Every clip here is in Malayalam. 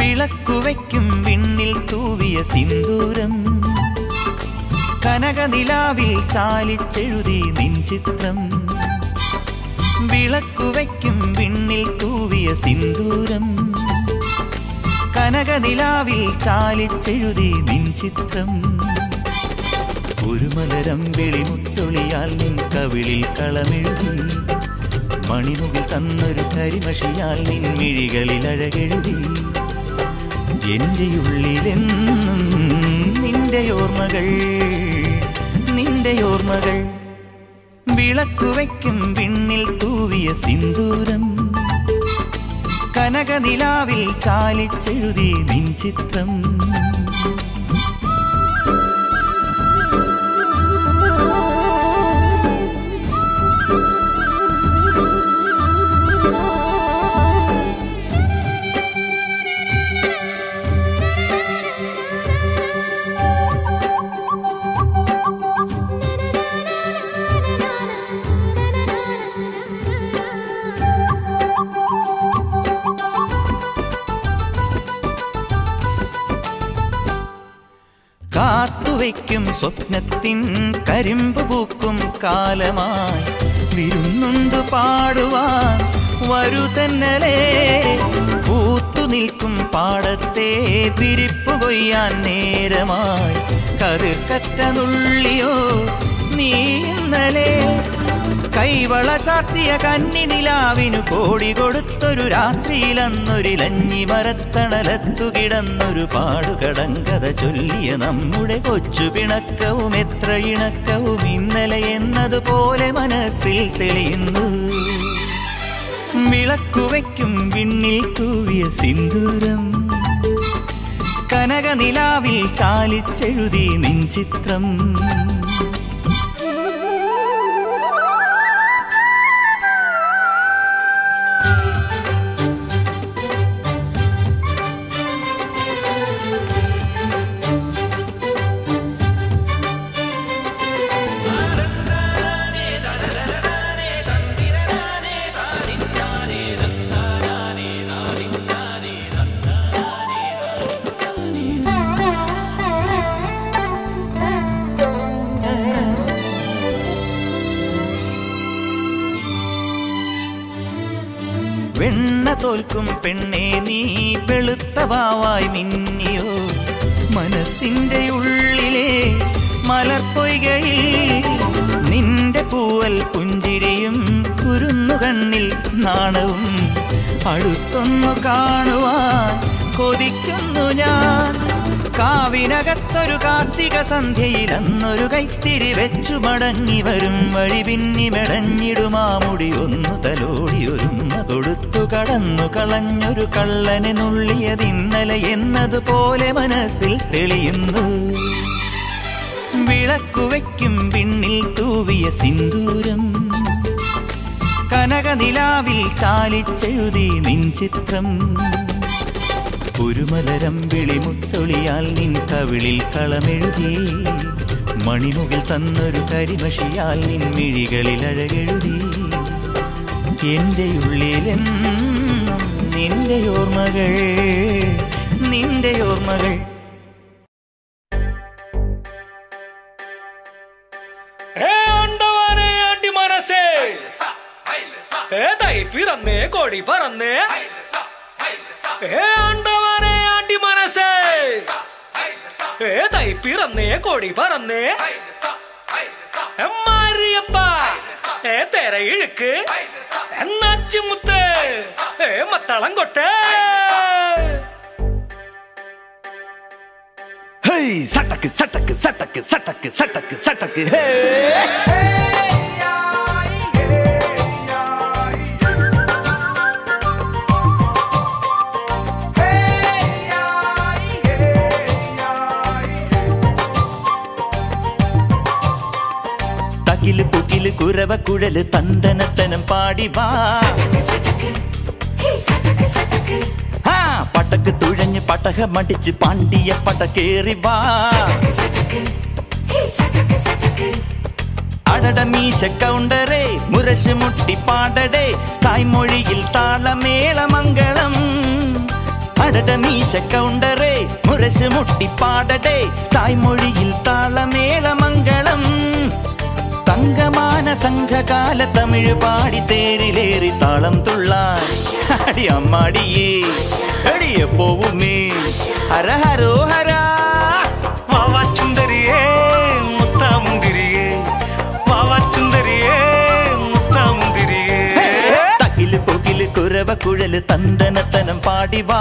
വിളക്കുവയ്ക്കും വിണ്ണിൽ തൂവിയ സിന്ദൂരം കനകനിലാവിൽ ചാലിച്ചെഴുതി നിൻ ചിത്രം വിളക്കുവയ്ക്കും വിണ്ണിൽ തൂവിയ സിന്ദൂരം കനകനിലാവിൽ ചാലിച്ചെഴുതി നിൻ ചിത്രം ഒരു മലരം വെളിമുത്തൊളിയാൽ നിൻ കവിളിൽ കളമെഴുതി മണിമുകിൽ തന്നൊരു കരിമഷിയാൽ നിൻ മിഴികളിൽ അഴകെഴുതി എന്റെ ഉള്ളിലെന്നും നിന്റെ ഓർമ്മകൾ നിന്റെ ഓർമ്മകൾ വിളക്കുവയ്ക്കും വിണ്ണിൽ തൂവിയ സിന്ദൂരം കനകനിലാവിൽ ചാലിച്ചെഴുതി നിൻ ചിത്രം കാത്തുവയ്ക്കും സ്വപ്നത്തിൻ കരിമ്പ് പൂക്കും കാലമായി വിരുന്നുണ്ട് പാടുവാൻ വരുതന്നലേ പൂത്തു നിൽക്കും പാടത്തെ പിരിപ്പു കൊയ്യാൻ നേരമായി കതിർക്കറ്റ നുള്ളിയോ നീ ഇന്നലെ കൈവള ചാർത്തിയ കന്നി നിലാവിനു കോടി കൊടുത്തൊരു രാത്രിയിലന്നൊരിലഞ്ഞി മരത്തണലത്തു കിടന്നൊരു പാടുകടങ്കഥ ചൊല്ലിയ നമ്മുടെ കൊച്ചു പിണക്കവും എത്ര ഇണക്കവും ഇന്നലെ എന്നതുപോലെ മനസ്സിൽ തെളിയുന്നു വിളക്കുവയ്ക്കും വിണ്ണിൽ തൂവിയ സിന്ദൂരം കനകനിലാവിൽ ചാലിച്ചെഴുതി നിൻ ചിത്രം വെണ്ണ തോൽക്കും പെണ്ണെ നീ വെളുത്തവാവായി മിന്നിയോ മനസ്സിന്റെ ഉള്ളിലെ മലർപ്പൊയ്കയിൽ നിന്റെ പൂവൽ പുഞ്ചിരിയും കുരുന്നു കണ്ണിൽ നാണവും അടുത്തൊന്നു കാണുവാൻ കൊതിക്കുന്നു ഞാൻ കാവിനകത്തൊരു കാർത്തിക സന്ധ്യയിൽ അന്നൊരു കൈത്തിരി വെച്ചു മടങ്ങി വരും വഴി പിന്നി മെടഞ്ഞിടുമാ മുടി ഒന്നു തലോടി ഒരുമ കൊടുത്തു കടന്നു കളഞ്ഞൊരു കള്ളനെ നുള്ളിയതിന്നലെ എന്നതുപോലെ മനസ്സിൽ തെളിയുന്നു വിളക്കുവയ്ക്കും പിന്നിൽ തൂവിയ സിന്ദൂരം കനകനിലാവിൽ ചാലിച്ചെഴുതി നിൻ ചിത്രം ഒരു മലരം വിളിമുത്തൊളിയാൽ നിൻ കവിളിൽ കളമെഴുതി മണിമുകിൽ തന്നൊരു കരിമഷിയാൽ നിൻ മിഴികളിൽ അഴകെഴുതി എന്റെ ഉള്ളിലെന്നും നിന്റെ ഓർമ്മകൾ നിന്റെ ഓർമ്മകൾ ഏ ആണ്ടവാനെ ആണ്ടി മനസ്സേ ഏ തൈ പിറന്നേ കൊടി പറന്നേ ഏ ആണ്ടവാനെ ആണ്ടി മനസ്സേ ഏ തൈ പിറന്നേ കൊടി പറന്നേ മാരിയപ്പ ഏ തെര ഇഴുക്ക് എന്നാച്ചുമുത്ത് ഏ മത്തളം കൊട്ടേ ഹേയ് സട്ടക്ക് സട്ടക്ക് സട്ടക്ക് സട്ടക്ക് സട്ടക്ക് സട്ടക്ക് ഹേ തകില് പുകില് കുരവ കുഴല് തണ്ടനത്തനം പാടി വാ ആ പട്ടക്ക് തുഴഞ്ഞ് പട്ടക മടിച്ച് പാണ്ടിയ പടക്കേറി വാ അടട മീശ കൗണ്ടറേ മുരശ് മുട്ടി പാടടേ തായ്മൊഴിയിൽ താളമേളമംഗളം അടട മീശ കൗണ്ടറേ മുരശ് മുട്ടി പാടടേ തായ്മൊഴിയിൽ താളമേള മംഗളം തങ്കമാന സംഘകാല തമിഴ് പാടി തേരിലേറി താളം തുള്ളാൻ അടി അമ്മാടിയേ അടിയ പോവുമേ ഹര ഹരോ ഹരാ വാവാ ചുന്ദരിയേ മുത്താമുന്തിരിയേ വാവാ ചുന്ദരിയേ മുത്താമുന്തിരിയേ തകില് പൊകില് കുരവ കുഴല് തന്തനത്തനം പാടി വാ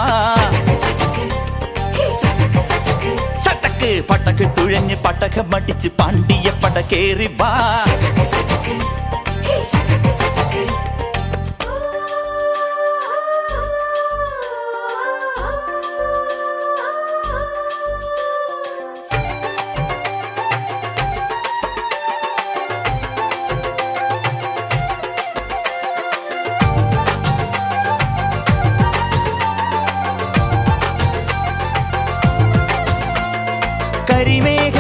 സട്ടക്ക് പട്ടക്ക് തുഴഞ്ഞ് പട്ടക മടിച്ച് പാണ്ടിയ പട കേറി വാ കരിമേഘ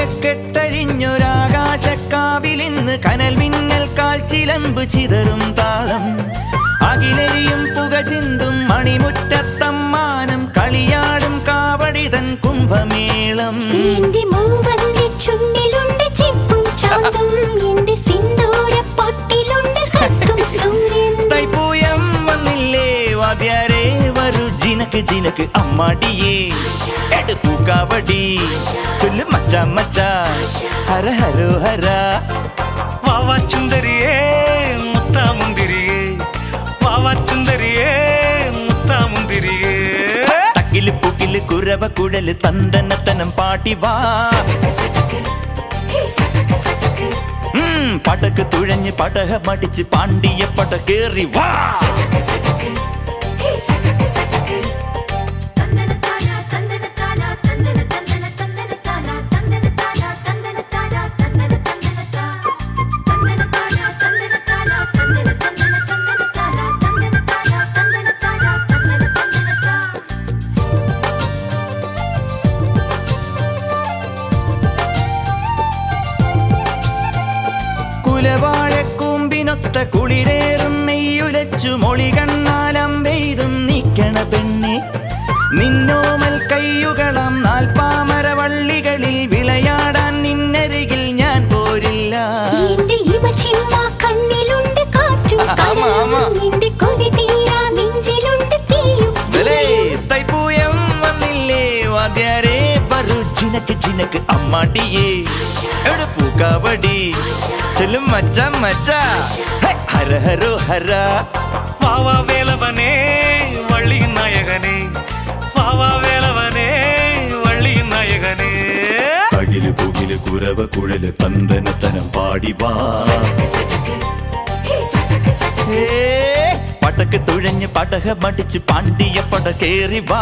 കെട്ടഴിഞ്ഞൊരാകാശക്കാവിലിന്ന് കനൽ മിന്നൽ കാൽച്ചിലമ്പ് ചിതറും താളം അകിലരിയും പുക ചിന്തും മണിമുറ്റത്തമ്മാനം കളിയാടും കാവടിതൻ കുംഭമേളം എന്റെ മൂവന്റെ ചുണ്ടിലുണ്ട് ചിപ്പും ചാന്തും എന്റെ സിന്ദൂര പൊട്ടിലുണ്ട് കത്തും സൂര്യൻ തൈപ്പൂയം വന്നില്ലേ വാദ്യാരേ വരൂ ജിനക്ക് ജിനക്ക് അമ്മാടിയേ എടുപ്പൂ കാവടി ചൊല്ലു മച്ച മച്ച ഹര ഹരോ ഹര വാവാ ചുന്ദരിയേ മുത്താമുന്തിരിയേ വാവാ ചുന്ദരിയേ മുത്താമുന്തിരിയേ തക്കില് പുകില് കുരവ കുഴല് തന്തനത്തനം പാട്ടി വാ ഉം, പടക്ക് തുഴഞ്ഞ് പടക മടിച്ച് പാണ്ടിയ പട കേറി വാ കുലവാഴക്കൂമ്പിനൊത്ത കുളിരേറും നെയ്യുലച്ചു മൊളി കണ്ണാലമ്പെയ്തും നീക്കണ പെണ്ണെ നിന്നോമൽ കയ്യുകളം നാൽപ്പാമര വള്ളികളിൽ വിളയാടാൻ നിന്നരികിൽ ഞാൻ പോരില്ല എന്റെ ഇവ ചിമ്മ കണ്ണിലുണ്ട് കാറ്റും ആമാ, ആമാ. കടലും നിന്റെ കൊതി തീരാ നെഞ്ചിലുണ്ട് തീയും ദലേ, തൈപ്പൂയം വന്നില്ലേ വാദ്യാരേ വരൂ ജിനക്ക് ജിനക്ക് അമ്മാടിയേ എവിടെ പൂക്കാവടി ചെല്ലും മച്ച മച്ച ഹേ, ഹര ഹരോ ഹര വാവാ വേലവനേ വള്ളി നായകനേ വാവാ വേലവനേ വള്ളി നായകനേ അകില് പുകില് കുരവ കുഴല് തന്തനത്തനം പാടി വാ ഏ, പടക്ക് തുഴഞ്ഞ് പടക മടിച്ച് പാണ്ടിയ പട കേറി വാ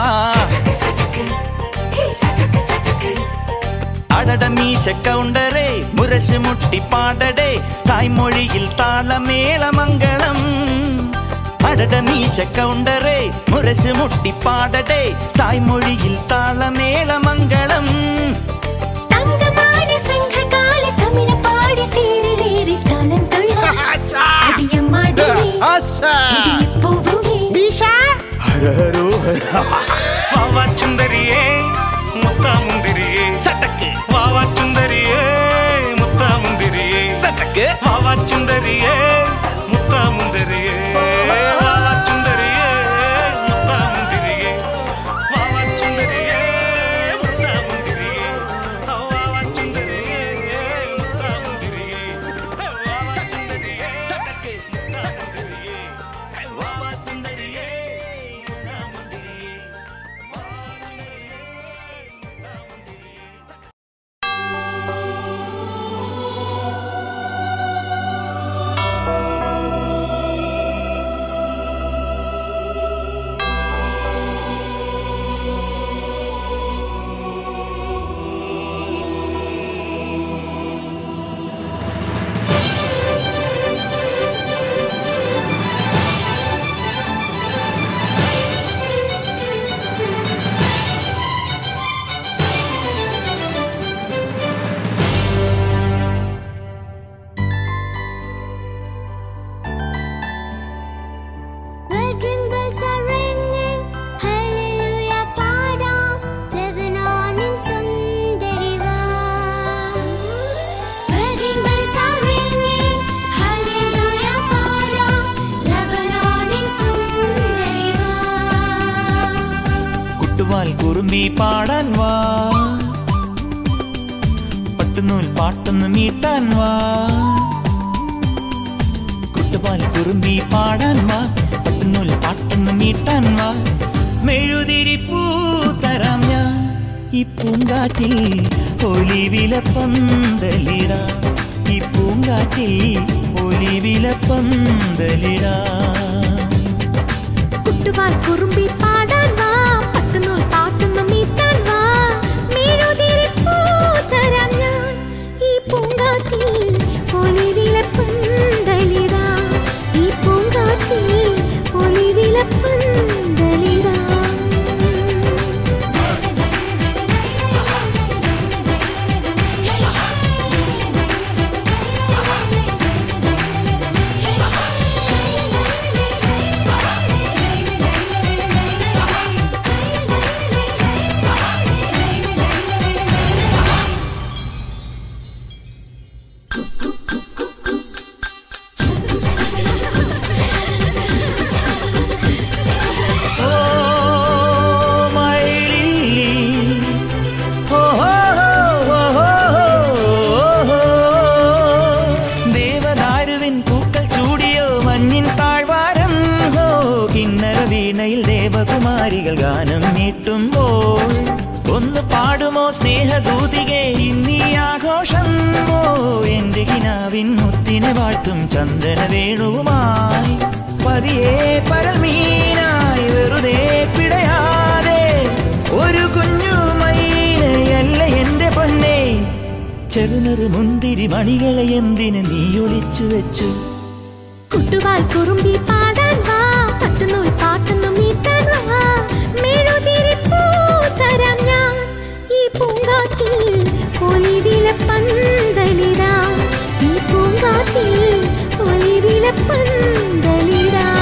അടട മീശ കൗണ്ടറേ മുരശ് മുട്ടി പാടടേ തായ്മൊഴിയിൽ താളമേള മംഗളം അടട മീശ കൗണ്ടറേ മുരശ് മുട്ടി പാടടേ തായ്മൊഴിയിൽ താളമേള മംഗളം തങ്കമാന സംഘകാല തമിഴ് പാടി തേരിലേറി താളം തുള്ളാൻ അടിയമ്മാടിയേ പൂവുമേ ഹര ഹരോ ഹര വാവാ ചുന്ദരിയേ മുത്താമുന്തിരിയേ സട്ടക്ക് വാവാ ചുന്ദരിയേ മുത്താമുന്തിരിയേ സട്ടക്ക് വാവാ ചുന്ദരിയേ മുത്താമുന്തിരിയേ വാവാ ചുന്ദരിയേ മുത്താമുന്തിരിയേ വാവാ ചുന്ദരിയേ മുത്താമുന്തിരിയേ വാവാ ചുന്ദരിയേ മുത്താമുന്തിരിയേ വാവാ ചുന്ദരിയേ സട്ടക്ക് മുത്താമുന്തിരിയേ വാവാ ചുന്ദരിയേ മുത്താമുന്തിരിയേ വാവാ ചുന്ദരിയേ മുത്താമുന്തിരിയേ കുറുമ്പി പാടാൻ വാ പട്ടുനൂൽ പാട്ടൊന്ന് മീട്ടാൻ വാ കുട്ടുപാൽ കുറുമ്പി പാടാൻ വാ പട്ടുനൂൽ പാട്ടൊന്ന് മീട്ടാൻ വാ മെഴുതിരി പൂ തരാം ഞാൻ ഈ പൂങ്കാറ്റിൽ ഒലിവില പന്തലിടാം ഈ പൂങ്കാറ്റിൽ ഒലിവില പന്തലിടാം കുട്ടുവാൽ കുറുമ്പി പാടാൻ വാ പട്ടുനൂൽ പാട്ടൊന്ന് മീട്ടാൻ വാ മെഴുതിരി പൂ തരാം ഞാൻ ഈ പൂങ്കാറ്റിൽ ഒലിവിലപ്പന്തലിടാം ഈ പൂങ്കാറ്റിൽ ഒലിവിലപ്പന്തലിടാം ഓ മയിലില്ലി ഓ ഹോ ഹോ ഹോ ഹോ ദേവദാരുവിൻ പൂക്കൾ ചൂടിയോ മഞ്ഞിൻ താഴ്വാരം ഹോ കിന്നര വീണയിൽ ദേവകുമാരികൾ ഗാനം നീട്ടുമ്പോൾ ഒന്ന് പാടുമോ സ്നേഹദൂതികെ ഇന്നീ ആഘോഷം ഓ എന്റെ കിനാവിൻ മുത്തിനെ വാഴ്ത്തും ചന്ദന വേണുവുമായി പതിയെ പരമീനായി വെറുതെ പിടയാതെ ഒരു കുഞ്ഞു മൈനയല്ല എന്റെ പൊന്നെ ചെറുനറു മുന്തിരി മണികളെ എന്തിന് നീ ഒളിച്ചു വെച്ചു കുട്ടുവാൽ കുറുമ്പി പാടാൻ വാ പട്ടുനൂൽ പാട്ടൊന്ന് മീട്ടാൻ വാ മെഴുതിരി പൂ തരാം ഞാൻ ഈ പൂങ്കാറ്റിൽ ഒലിവില പന്തലിടാം ഈ പൂങ്കാറ്റിൽ ഒലിവില പന്തലിടാം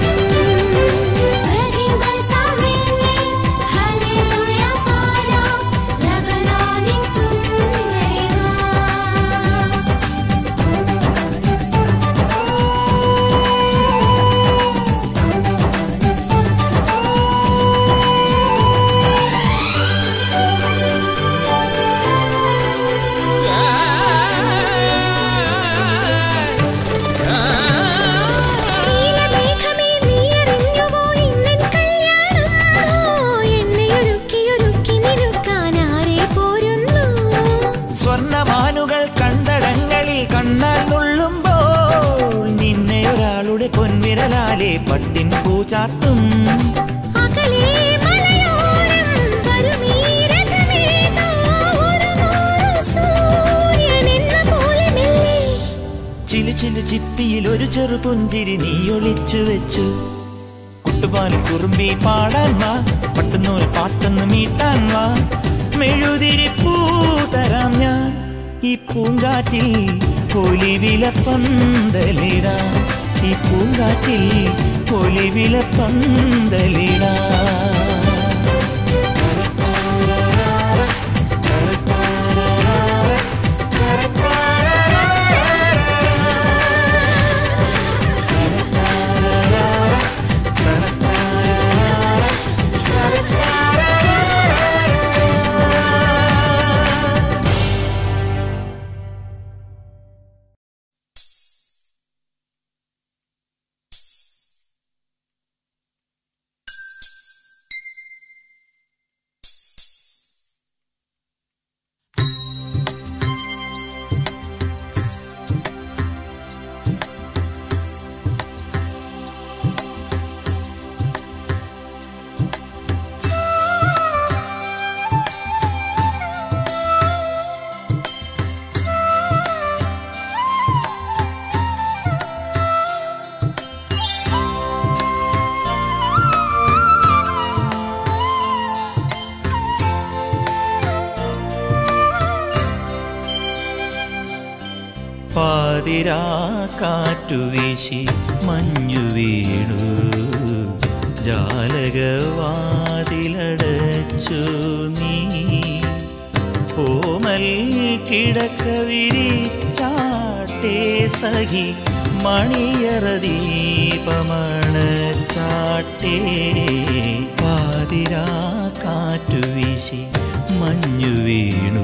നീലമേഘമേ നീ അറിഞ്ഞുവോ ഇന്നൻ കല്യാണം ഓ എന്നെ ഒരുക്കി ഒരുക്കി നിൽക്കാൻ ആരെ പോരുന്നു സ്വർണമാനുകൾ കണ്ടടങ്ങളിൽ കണ്ണാൽ നുള്ളുമ്പോൾ നിന്നെ ഒരാളുടെ പൊൻവിരലാലെ പട്ടിൻ പൂചാർത്തും അകലെ മലയോരം വരുമീ രഥമേതോ ഒരു നൂറ് സൂര്യനെന്ന പോലെ മെല്ലെ ചിലു ചിലു ചിപ്പിയിൽ ഒരു ചെറു പുഞ്ചിരി നീ ഒളിച്ചു വെച്ചു കുട്ടുപാൽ കുറുമ്പി പാടാൻ വാ പട്ടുനൂൽ പാട്ടൊന്ന് മീട്ടാൻ വാ മെഴുതിരി പൂ തരാം ഞാൻ ഈ പൂങ്കാറ്റിൽ ഒലിവില പന്തലിടാം ഈ പൂങ്കാറ്റിൽ ഒലിവില പന്തലിടാം പാതിരാ കാറ്റുവീശി മഞ്ഞു വീണു ജാലകവാതിലടച്ചു നീ ഓമൽ കിടക്ക വിരിച്ചാട്ടേ സഖി മണിയറ ദീപമണ ചാട്ടേ പാതിരാ പാതിരാ കാറ്റു വീശി മഞ്ഞു വീണു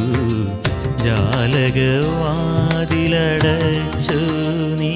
ജാലകവാതിലടച്ചു നീ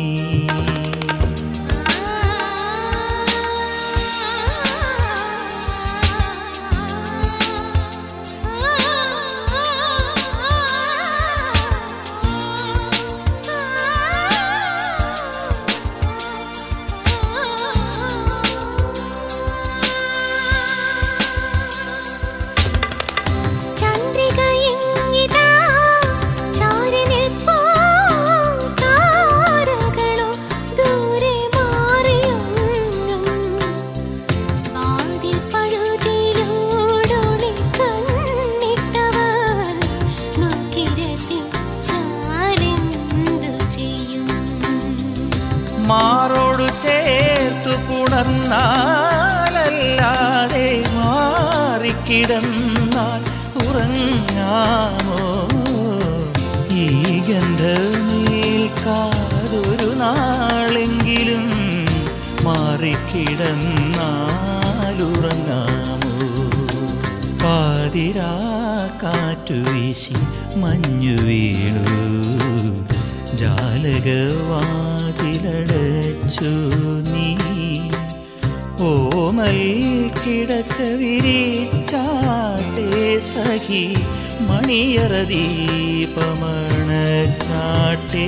ചന്ദ്രികയിങ്ങിതാ ചാരി നിൽപ്പൂ താരകളോ ദൂരെ മാറിയൊന്നും വാതിൽ പഴുതിലൂടൊളി കണ്ണിട്ടവർ നോക്കി രസിച്ചാലെന്തു ചെയ്യും മാറോടു ചേർത്തു പുണർന്നാലല്ലാതെ മാറിക്കിടന്നാൽ ഉറങ്ങാമോ ഈ ഗന്ധമേൽക്കാതൊരു നാളെങ്കിലും മാറിക്കിടന്നാലുറങ്ങാമോ പാതിരാ കാറ്റു വീശി മഞ്ഞു വീണു ജാലകവാതിലടച്ചു നീ ഓമൽ കിടക്ക വിരിച്ചാട്ടേ സഖി മണിയറ ദീപമണച്ചാട്ടേ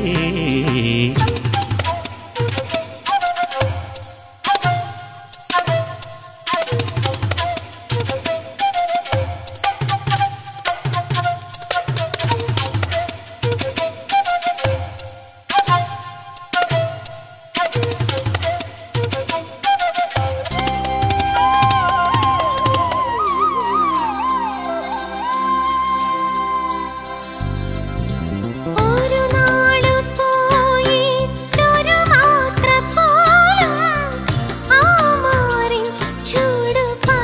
ഒരു നാട് പോയിട്ടൊരു മാത്ര പോലും ആ മാറിൻ ചൂട്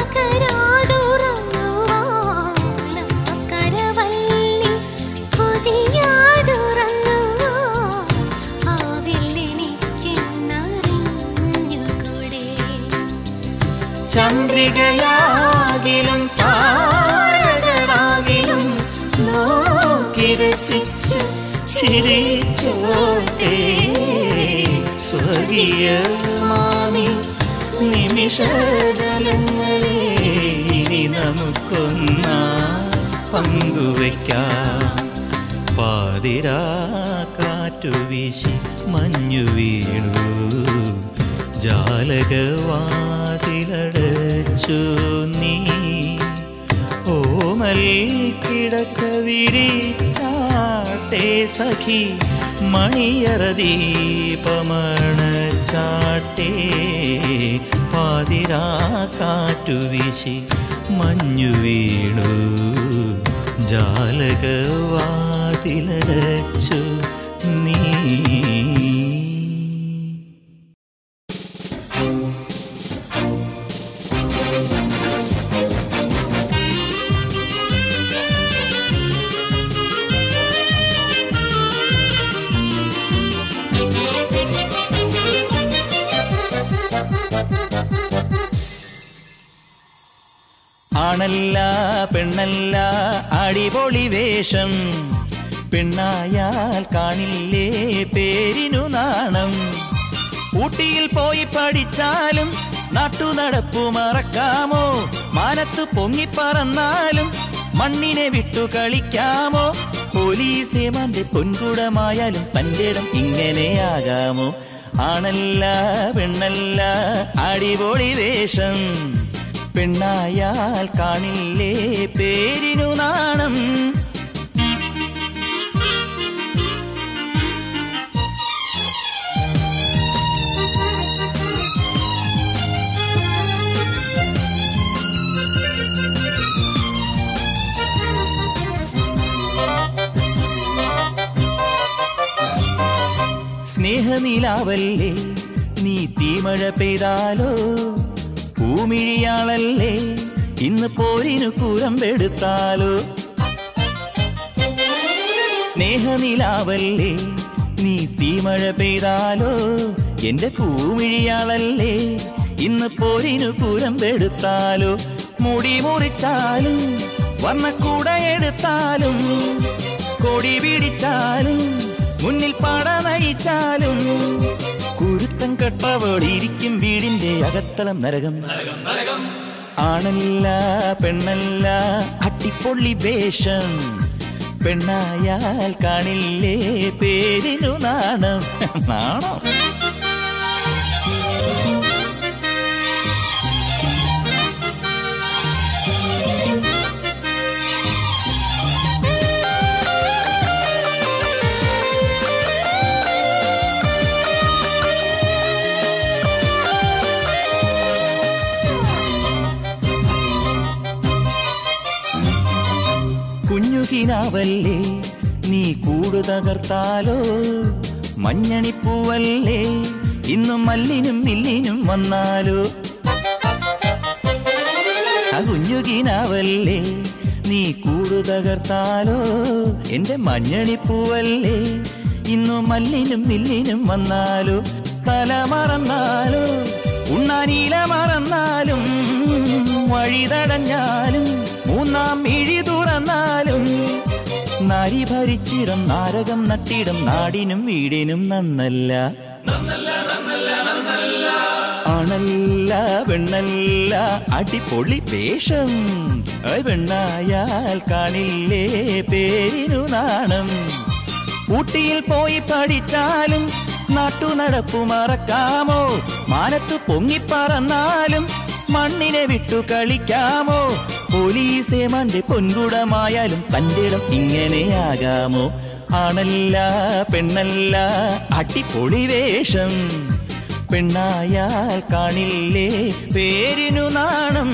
പകരാതുറങ്ങുവാൻ ആ കരവല്ലി പുതിയാതുറങ്ങുവാൻ ആവില്ലെനിക്കെന്നറിഞ്ഞുകൂടെ ചന്ദ്രികയാകിലും താരകളാകിലും നോക്കി രസിച്ചു ചിരിച്ചോട്ടേ സ്വർഗീയ മാമി നിമിഷതലങ്ങളെ ഇനി നമുക്കൊന്നാ പങ്കുവയ്ക്കാം പാതിരാ കാറ്റു വീശി മഞ്ഞു വീണു ജാലകവാതിലടച്ചു നീ ഓമൽ കിടക്ക വിരിച്ചാട്ടേ സഖി മണിയറ ദീപമണച്ചാട്ടേ പാതിരാ കാറ്റു വീശി മഞ്ഞു വീണു ജാലകവാതിലടച്ചു നീ ആണല്ല പെണ്ണല്ല അടിപൊളി വേഷം പെണ്ണായാൽ കാണില്ലേ പേരിനു നാണം ഊട്ടിയിൽ പോയി പഠിച്ചാലും നാട്ടു നടപ്പു മറക്കാമോ മാനത്ത് പൊങ്ങിപ്പറന്നാലും മണ്ണിനെ വിട്ടു കളിക്കാമോ പോലീസേമാന്റെ പൊൻകുടമായാലും തൻ്റെ ഇടം ഇങ്ങനെയാകാമോ ആണല്ല പെണ്ണല്ല അടിപൊളി വേഷം പെണ്ണായാൽ കാണില്ലേ പേരിനു നാണം സ്നേഹനിലാവല്ലേ നീ തീമഴ പെയ്താലോ പൂമിഴിയാളല്ലേ ഇന്ന് പോരിനു കൂരമ്പെടുത്താലോ സ്നേഹനിലാവല്ലേ നീ തീമഴ പെയ്താലോ എന്റെ പൂമിഴിയാളല്ലേ ഇന്ന് പോരിനു കുരമ്പെടുത്താലോ മുടി മുറിച്ചാലും വർണ്ണക്കൂട എടുത്താലും കൊടി പിടിച്ചാലും മുന്നിൽ പാട നയിച്ചാലും കുരുത്തം കെട്ടവളിരിക്കും വീടിന്റെ അകത്തളം നരകം ആണല്ല പെണ്ണല്ല അട്ടിപ്പൊള്ളി വേഷം പെണ്ണായാൽ കാണില്ലേ പേരിനു നാണം നാണം കുഞ്ഞുകിനാവല്ലേ നീ കൂട് തകർത്താലോ മഞ്ഞണിപ്പൂവല്ലേ ഇന്നും മല്ലിനും മില്ലിനും വന്നാലോ ആ കുഞ്ഞുകിനാവല്ലേ നീ കൂട് തകർത്താലോ എന്റെ മഞ്ഞണിപ്പൂവല്ലേ ഇന്നു മല്ലിനും മില്ലിനും വന്നാലോ തല മറന്നാലോ ഉണ്ണാനീല മറന്നാലും വഴി തടഞ്ഞാലും മൂന്നാം മിഴി തുറന്നാലും നാരി ഭരിച്ചിടം നാരകം നട്ടിടം നാടിനും വീടിനും നന്നല്ല ആണല്ല പെണ്ണല്ല അടിപൊളി വേഷം ഐ പെണ്ണായാൽ കാണില്ലേ പേരിനു നാണം ഊട്ടിയിൽ പോയി പഠിച്ചാലും നാട്ടു നടപ്പു മറക്കാമോ മാനത്ത് പൊങ്ങിപ്പറന്നാലും മണ്ണിനെ വിട്ടു കളിക്കാമോ പോലീസേമാന്റെ പൊൻകുടമായാലും തൻ്റെ ഇടം ഇങ്ങനെയാകാമോ ആണല്ല പെണ്ണല്ല അടിപൊളി വേഷം പെണ്ണായാൽ കാണില്ലേ പേരിനു നാണം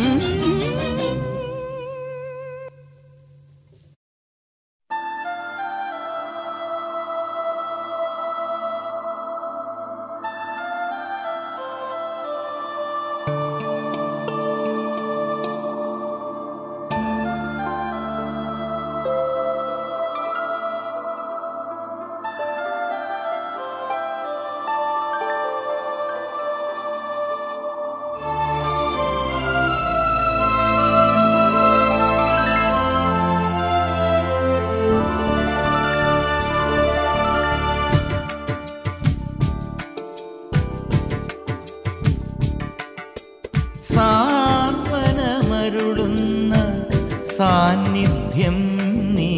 സാന്ത്വനമരുളുന്ന സാന്നിധ്യം നീ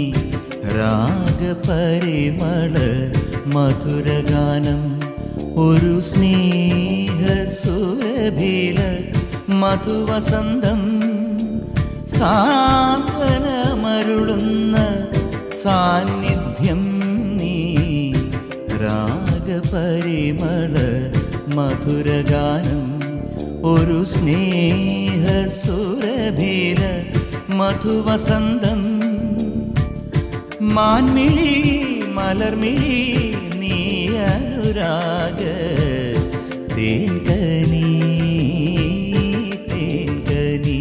രാഗപരിമള മധുരഗാനം ഒരു സ്നേഹ സുരഭില മധുവസന്തം സാന്ത്വനമരുളുന്ന സാന്നിധ്യം നീ രാഗപരിമള മധുരഗാനം ഒരു സ്നേഹ സുരഭില മധുവസന്തം മാൻമിഴി മലർമിഴി നീ അനുരാഗ തേൻകനി തേൻകനി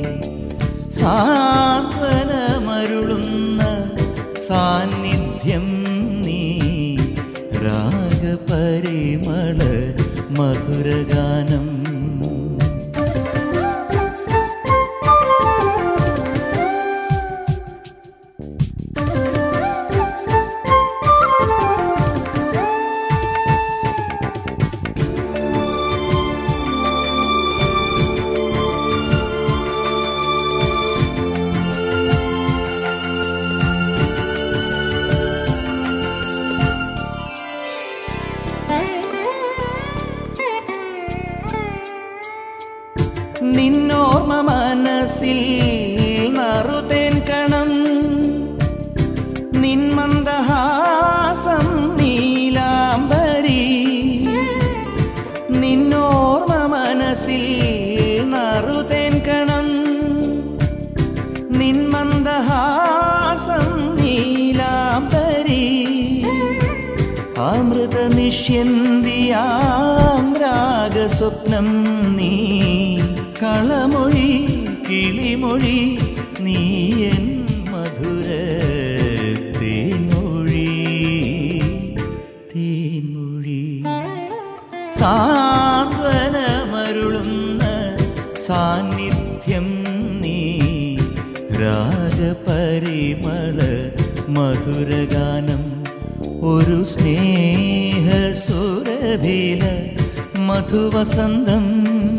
സാന്ത്വനമരുളുന്ന സാന്നിധ്യം നീ രാഗപരിമള മധുരഗാനം നിന്നോർമ്മ മനസ്സിൽ നറുതേൻ കണം നിന്മന്ദഹാസം നീലാംബരി നിന്നോർമ്മ മനസ്സിൽ നറുതേൻ കണം നിന്മന്ദഹാസം നീലാംബരി അമൃത നിഷ്യന്തിയാം രാഗസ്വപ്നം നീ കളമൊഴി കിളിമൊഴി നീ എൻ മധുര തേൻമൊഴി തേൻമൊഴി സാന്ത്വനമരുൾ സാന്നിധ്യം നീ രാഗപരിമള മധുരഗാനം ഒരു സ്നേഹ സുരഭില മധുവസന്തം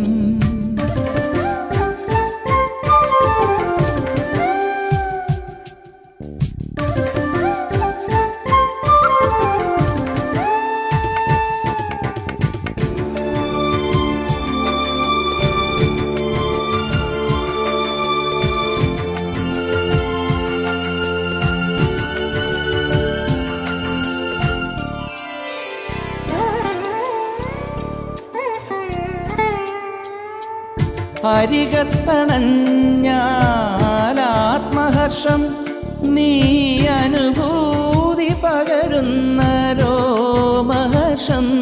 അരികത്തണഞ്ഞാലാത്മഹർഷം നീ അനുഭൂതി പകരുന്ന രോമഹർഷം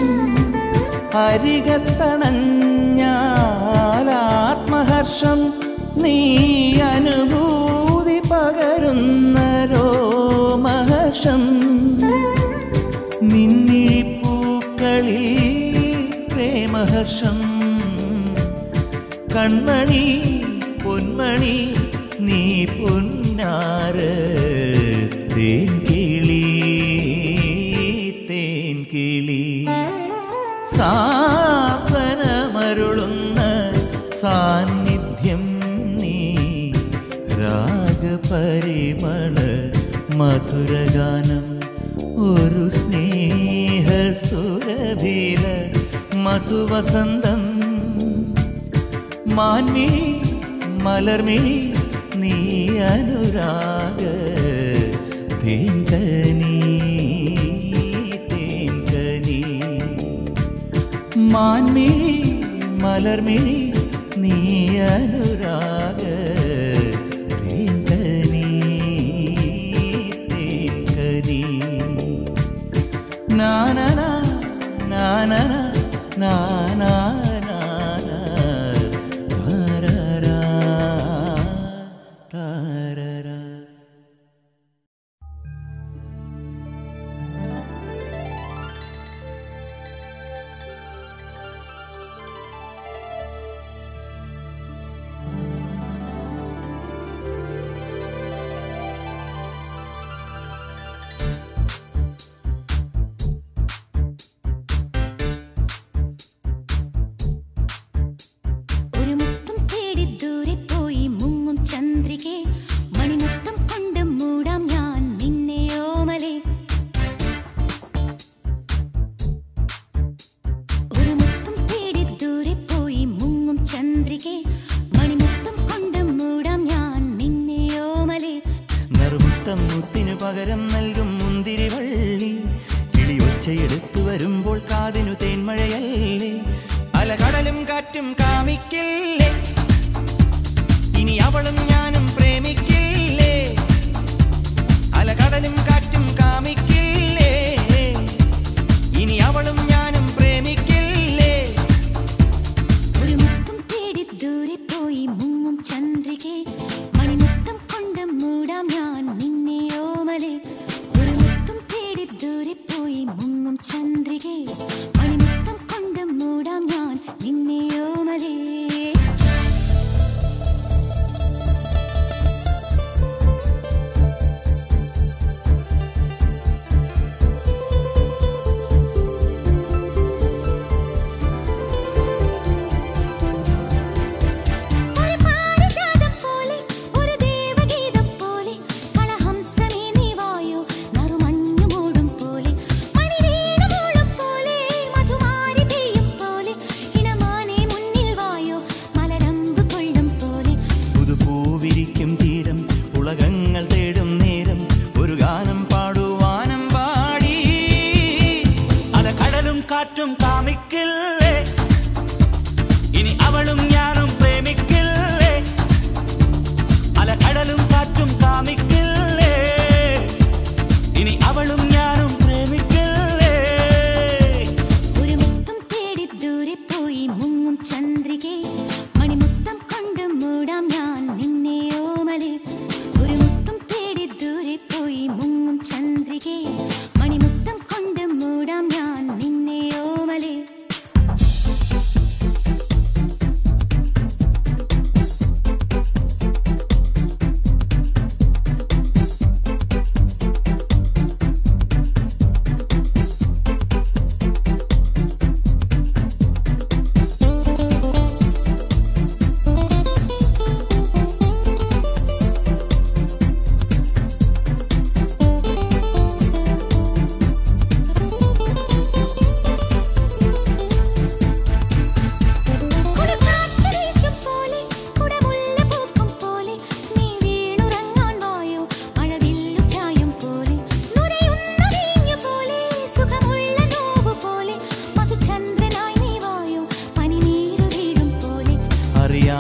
അരികത്തണഞ്ഞാലാത്മഹർഷം നീ അനുഭൂതി പകരുന്ന രോമഹർഷം നിന്നിപ്പൂക്കളിൽ പ്രേമഹർഷം കൺമണി പൊന്മണി നീ പൊന്നാര തേൻകിളി തേൻകിളി സാന്ത്വനമരുളുന്ന സാന്നിധ്യം നീ രാഗപരിമള മധുരഗാനം ഒരു സ്നേഹ സുരഭില മധുവസന്തം മാൻമിഴി മലർമിഴി നീ അനുരാഗ തേങ്കനി തേങ്കനി മാൻമിഴി മലർമിഴി നീ അനുരാഗ തേങ്കനി തേങ്കനി നാനന നാനന നാന ഒരു മുത്തം തേടി ദൂരെ പോയി മുങ്ങും ചന്ദ്രികെ മണിമുത്തം കൊണ്ട് മൂടാം ഞാൻ നിന്നെ ഓമലെ ഒരു മുത്തം തേടി ദൂരെ പോയി മുങ്ങും ചന്ദ്രികെ മണിമുത്തം കൊണ്ട് മൂടാം ഞാൻ നിന്നെ ഓമലെ നറുമുത്തം മുത്തിനു പകരം നൽകും മുന്തിരി വള്ളി കിളിയൊച്ചയെടുത്തു വരുമ്പോൾ കാതിനു തേന്മഴയല്ലേ അലകടലും കാറ്റും കാമിക്കില്ലേ ഇനി അവളും ഞാനും പ്രേമിക്കില്ലേ അലകടലും കാറ്റും കാമിക്കില്ലേ ഇനി അവളും ഞാനും പ്രേമിക്കില്ലേ ഒരു മുത്തം തേടി ദൂരെ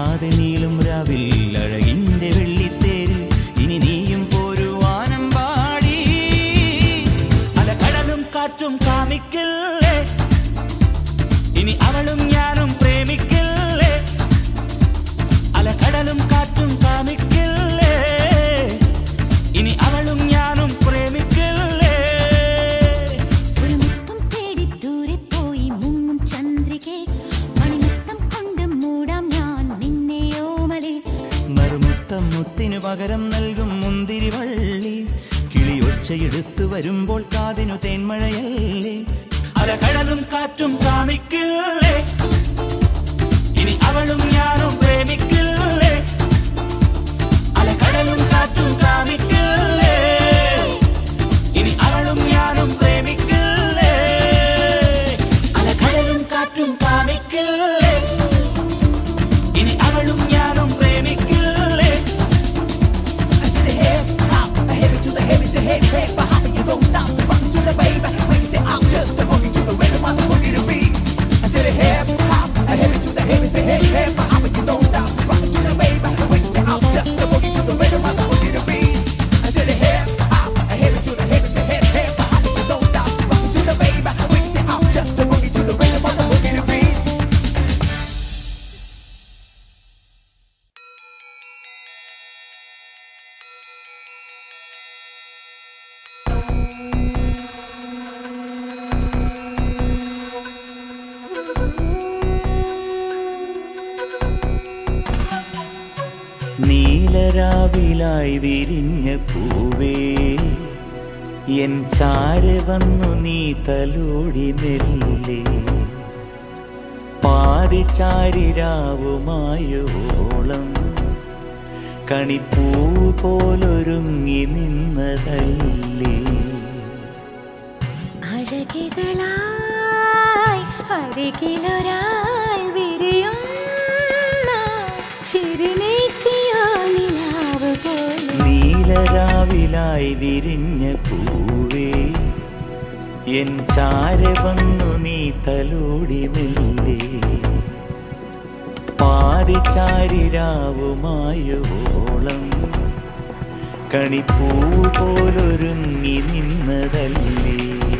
നീളാതെ നീളും രാവിൽ അഴകിന്റെ വെള്ളിത്തേരിൽ ഇനി നീയും പോരുവാനം പാടി അലകടലും കാറ്റും കാമിക്കില്ലേ ഇനി അവളും ഞാനും പ്രേമിക്കില്ലേ അലകടലും കാറ്റും കാമിക്കില്ലേ ഇനി അവളും ഞാനും പ്രേമിക്കില്ലേ ഒരു മുത്തം തേടി ദൂരെ പോയി മുങ്ങും ചന്ദ്രികെ മണിമുത്തം കൊണ്ട് മൂടാം ഞാൻ നിന്നെ ഓമലേ മറുമുത്തം മുത്തിനു പകരം നൽകും മുന്തിരി വള്ളി കിളിയൊച്ചയെടുത്തു വരുമ്പോൾ കാതിനു തേന്മഴയല്ലേ അലകടലും കാറ്റും കാമിക്കില്ലേ ഇനി അവളും ഞാനും പ്രേമിക്കില്ലേ അലകടലും കാറ്റും കാമിക്കില്ലേ ഇനി അവളും ഞാനും പ്രേമിക്കില്ലേ അലകടലും കാറ്റും കാമിക്കില്ലേ ഇനി അവളും ഞാനും പ്രേമിക്കില്ലേ നീലരാവിലായി വിരിഞ്ഞ പൂവേ എൻ ചാര വന്നു നീ തലോടി മെല്ലെ പാതിചാരിരാവുമായോളം കണിപ്പൂ പോലൊരുങ്ങി നിന്നതല്ലേ അഴകിതളായി അരികിലൊരാൾ വിരിയുന്ന ചിരിനീട്ടിയോ നിലാവ് പോലെ നീലരാവിലായി വിരിഞ്ഞ പൂവേ എൻ ചാര വന്നു നീ തലോടി മെല്ലെ പാതിചാരിരാവുമായോളം കണിപ്പൂ പോലൊരുങ്ങി നിന്നതല്ലേ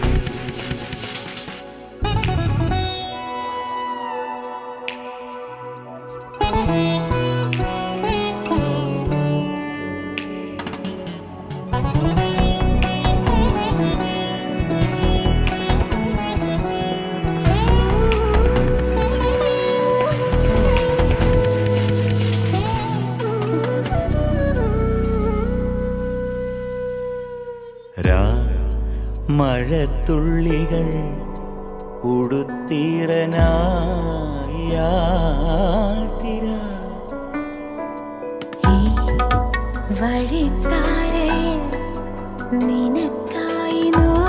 രാ മഴത്തുള്ളികൾ ഉടുത്തിറനായ ഈ വഴിത്താരയിൽ നിനക്കായി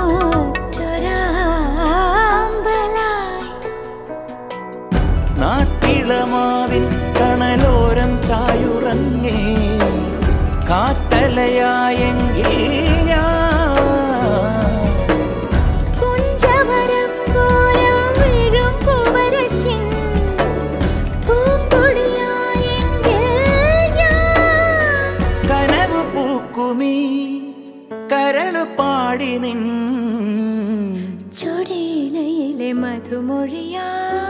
നോറ്റൊരാമ്പലായി നാട്ടിളമാവിൻ കണലോരം ചായുറങ്ങേ കാട്ടലയായെങ്കിൽ ഞാൻ കുഞ്ചവരം കോരം വീഴും പൂവരശിൻ പൂപ്പൊടിയായെങ്കിൽ ഞാൻ കനവ് പൂക്കുമീ കരള് പാടി നിൻ ചൊടിയിലയിലെ മധുമൊഴിയാ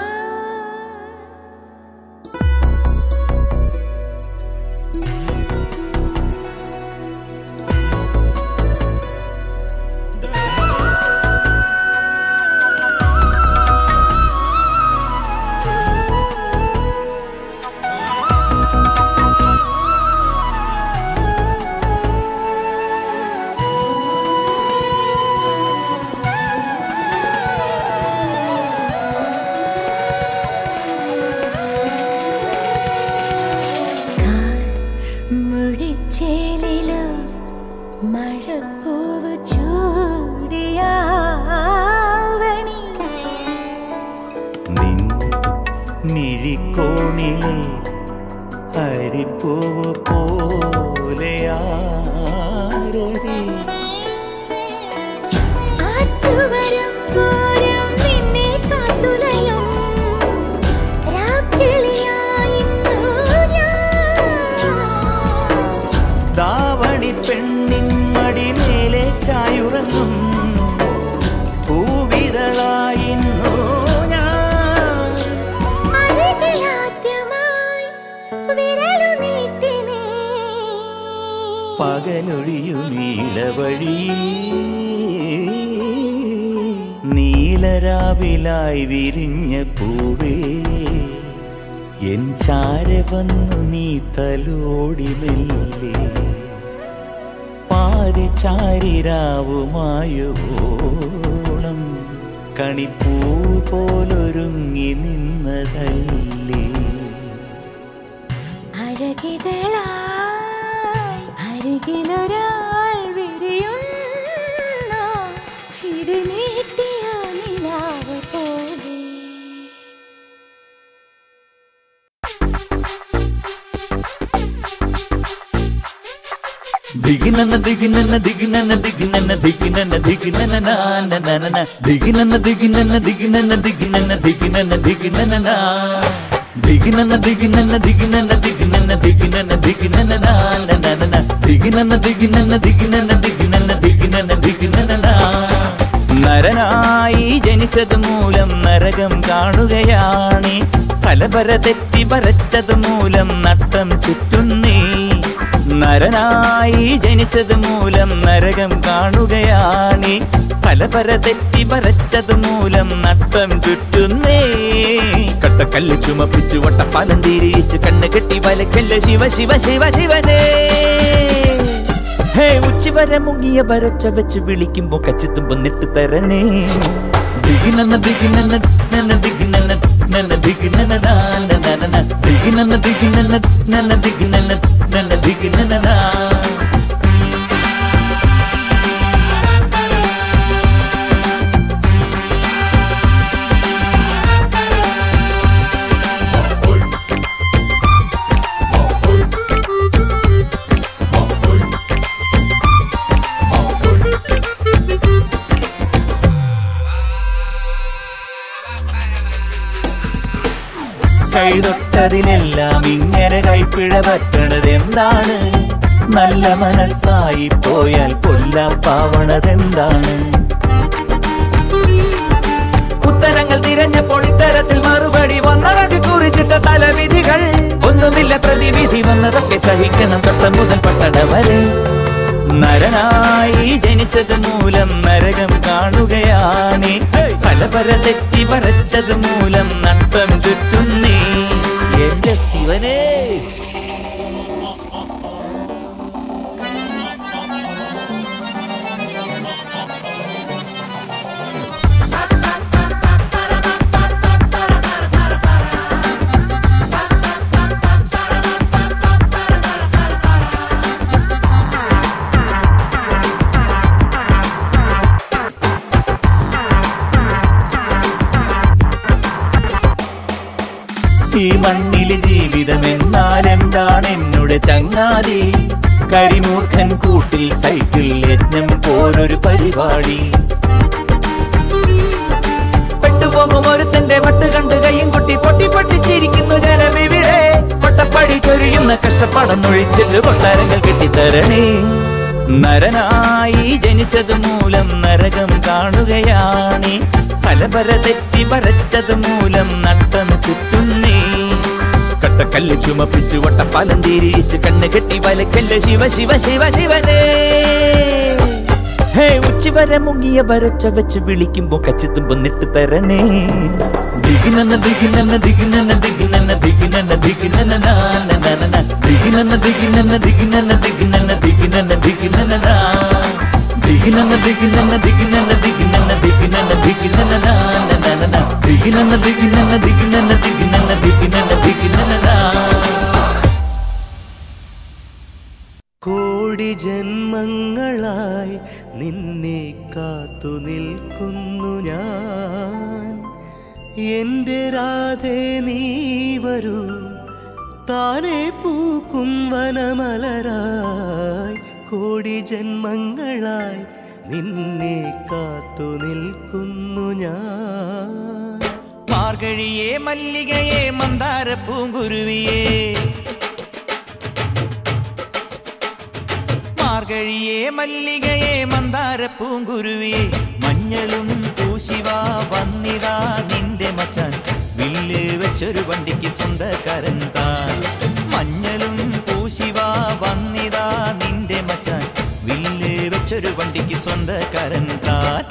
മുടിച്ചേലിലോ മഴപ്പൂവ് ചൂടിയാവണി നിൻ മിഴിക്കോണിലെ ഹരിപ്പൂവ് പോലെയാരതി ആറ്റുവരം പോരും നിന്നെ കാത്തുലയും രാക്കിളിയായിന്നു പകലൊഴിയുമീളവഴി നീലരാവിലായി വിരിഞ്ഞ പൂവേ എൻ ചാര വന്നു നീ തലോടി മെല്ലെ പാതിച്ചാരിരാവുമായോളം കണിപ്പൂ പോലൊരുങ്ങി നിന്നതല്ലേ അഴകിതളായി അരികിലൊരാൾ വിരിയുന്നു ചിരുനീട്ടിയ നിലാവ് പോലെ ദിഗിനന ദിഗിനന ദിഗിനന ദിഗിനന ദിഗിനന ദിഗിനന നാനനന ദിഗിനന ദിഗിനന ദിഗിനന ദിഗിനന ദിഗിനന ദിഗിനന നാ ദിഗിനന ദിഗിനന ദിഗിനന ദിഗിനന ദിഗിനന ദിഗിനന നാനനന ദിഗിനന ദിഗിനന ദിഗിനന ദിഗിനന ദിഗിനന ദിഗിനന നാ നരനായി ജനിച്ചത് മൂലം നരകം കാണുകയാണ് പലപര തെറ്റി വരച്ചത് മൂലം നട്ടം ചുറ്റുന്നേ നരനായി ജനിച്ചത് മൂലം നരകം കാണുകയാണ് പലപര തെറ്റി വരച്ചത് മൂലം നട്ടം ചുറ്റുന്നേ കട്ടക്കല്ല് ചുമപ്പിച്ചു വട്ടപ്പാലം തിരിച്ച് കണ്ണ് കെട്ടി വലക്കല്ല ശിവ ശിവ ശിവ ശിവനേ ഹേ ഉച്ചവരെ മുങ്ങിയ വരൊച്ച വെച്ച് വിളിക്കുമ്പോ കച്ചിത്തുമ്പോ നിട്ട് തരണേ ദിഗിനന ദിഗിനന നന ദിഗിനന നന ദിഗിനന നാന നന ദിഗിനന ദിഗിനന നന ദിഗിനന നന ദിഗിനന നാ കൈതൊട്ടതിനെല്ലാം ഇങ്ങനെ കൈപ്പിഴ പറ്റണത് എന്താണ് നല്ല മനസ്സായി പോയാൽ പൊല്ലാപ്പാവണതെന്താണ് ഉത്തരങ്ങൾ തിരഞ്ഞപ്പോൾ ഇത്തരത്തിൽ മറുപടി വന്നതൊക്കെ കുറിച്ചിട്ട തലവിധികൾ ഒന്നുമില്ല പ്രതിവിധി വന്നതൊക്കെ സഹിക്കണം തൊട്ട മുതൽ പട്ടണ വരെ നരനായി ജനിച്ചത് മൂലം നരകം കാണുകയാണ് പല പല തെറ്റി വരച്ചത് മൂലം നട്ടം ചുറ്റുന്നേ എന്റെ ശിവനേ ഈ മണ്ണിലെ ജീവിതം എന്നാൽ എന്താണ് എന്നോട് ചങ്ങാതി കരിമൂർഖൻ കൂട്ടിൽ സൈക്കിൾ യജ്ഞം പോലൊരു പരിപാടി പെട്ടുപോകും ഒരുത്തന്റെ വട്ട് കണ്ട് കയ്യും കൊട്ടി പൊട്ടി പൊട്ടിച്ചിരിക്കുന്നു ജനമിവിടെ പൊട്ടപ്പടി ചൊരിയുന്ന കഷ്ടപ്പാടം ഒഴിച്ചിട്ട് കൊട്ടാരങ്ങൾ കെട്ടിത്തരണേ നരനായി ജനിച്ചത് മൂലം നരകം കാണുകയാണ് പല പല തെറ്റി വരച്ചത് മൂലം നട്ടം ചുറ്റുന്നേ കട്ടക്കല്ല് ചുമപ്പിച്ചു വട്ടപ്പാലം തിരിച്ച് കണ്ണ് കെട്ടി വലക്കല്ല് ശിവ ശിവ ശിവ ശിവനേ ഹേ ഉച്ചവരെ മുങ്ങിയ വരൊച്ച വെച്ച് വിളിക്കുമ്പോ കച്ചിത്തുമ്പോ നിട്ട് തരണേ ദിഗിനന ദിഗിനന ദിഗിനന ദിഗിനന ദിഗിനന ദിഗിനന നാന നനന ദിഗിനന ദിഗിനന ദിഗിനന ദിഗിനന ദിഗിനന ദിഗിനന നാ ദിഗിനന ദിഗിനന ദിഗിനന ദിഗിനന ദിഗിനന ദിഗിനന നാന നനന ദിഗിനന ദിഗിനന ദിഗിനന ദിഗിനന ദിഗിനന ദിഗിനന നാ കോടി ജന്മങ്ങളായി നിന്നെ കാത്തു നിൽക്കുന്നു ഞാൻ എൻ്റെ രാധേ നീ വരൂ താനെ പൂക്കും വനമലരായി കോടി ജന്മങ്ങളായി നിന്നെ കാത്തു നിൽക്കുന്നു ഞാൻ മാർഗഴിയെ മല്ലികയെ മന്ദാര പൂങ്കുരുവിയേ മാർഗഴിയെ മല്ലികയെ മന്ദാര പൂങ്കുരുവിയെ മഞ്ഞളും പൂശിവാ വന്നിതാ നിന്റെ മച്ചാൻ വില്ല് വെച്ചൊരു വണ്ടിക്ക് സ്വന്തക്കാരൻ താൻ മഞ്ഞളും പൂശിവാ വന്നിതാ നിന്റെ വണ്ടിക്ക് സ്വന്തക്കാരൻ താൻ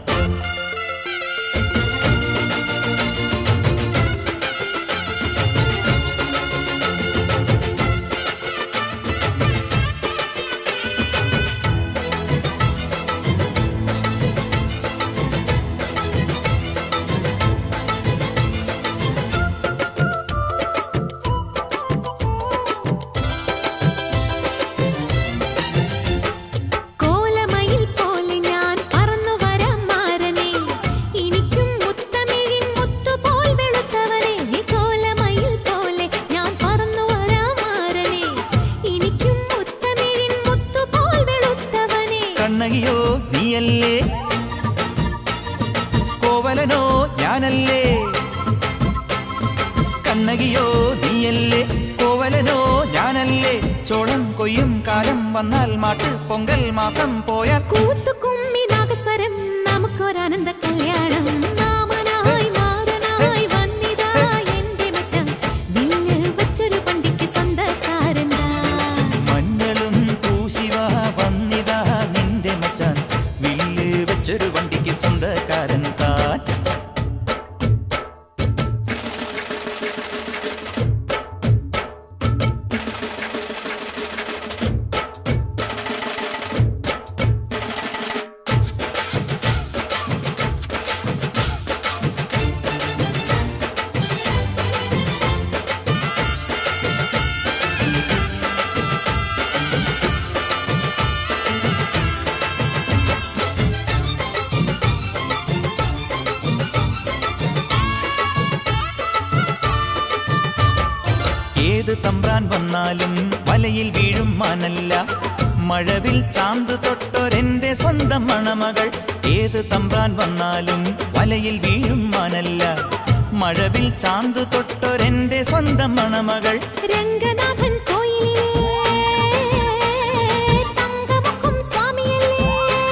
കോലമയിൽ പോലെ ഞാൻ പറന്നു വരാം മാരനെ എനിക്കും മുത്തമിഴിൻ മുത്തുപോൽ വെളുത്തവനെ കോലമയിൽ പോലെ ഞാൻ പറന്നു വരാം മാരനെ എനിക്കും മുത്തമിഴിൻ മുത്തുപോൽ വെളുത്തവനെ കണ്ണകിയോ നീയല്ലേ കോവലനോ ഞാനല്ലേ കണ്ണകിയോ നീയല്ലേ കോവലനോ ഞാനല്ലേ ചോളം കൊയ്യും കാലം വന്നാൽ മാട്ട് പൊങ്കൽ മാസം പോയാൽ കൂത്തുകുമ്മി നാഗസ്വരം നമുക്കൊരാനന്ദ കല്യാണം മാമനായി മാറനായി വന്നിതാ എന്റെ മച്ചൻ വില്ല് വച്ചൊരു പണ്ടിക്ക് സ്വന്തക്കാരനാ മഞ്ഞളും പൂശിവ വന്നിതാ നിന്റെ മച്ചാൻ വില്ല് വെച്ചൊരു വണ്ടിക്ക് സ്വന്തക്കാരൻ താൻ ഏത് തമ്പ്രാൻ വന്നാലും വലയിൽ വീഴും മാനല്ല മഴവിൽ ചാന്ത് തൊട്ടൊരെന്റെ സ്വന്തം മണമകൾ ഏത് തമ്പ്രാൻ വന്നാലും വലയിൽ വീഴും മാനല്ല മഴവിൽ ചാന്ത് തൊട്ടൊരെന്റെ സ്വന്തം മണമകൾ രംഗനാഥൻ കോയിലിലെ തങ്കമുഖം സ്വാമിയല്ലേ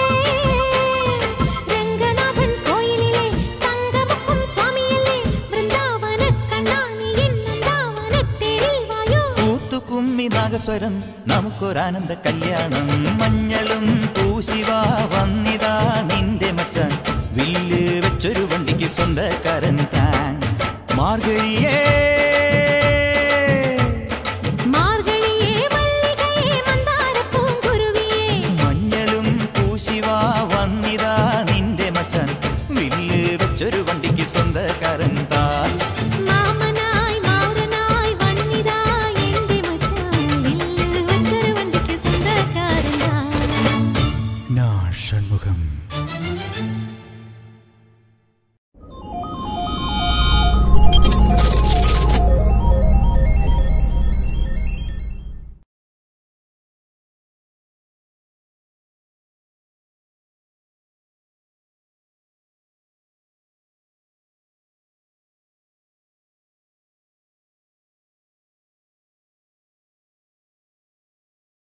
രംഗനാഥൻ കോയിലിലെ തങ്കമുഖം സ്വാമിയല്ലേ വൃന്ദാവന കണ്ണാനി വൃന്ദാവനത്തേരിൽ വായോ കൂത്തുകുമ്മി നാഗസ്വരം നമുക്കൊരാനന്ദ കല്യാണം മഞ്ഞളും പൂശിവ വന്നിതാ നിന്റെ മച്ചാൻ വില്ല് വെച്ചൊരു വണ്ടിക്ക് സ്വന്തക്കാരൻ താൻ മാർഗഴിയേ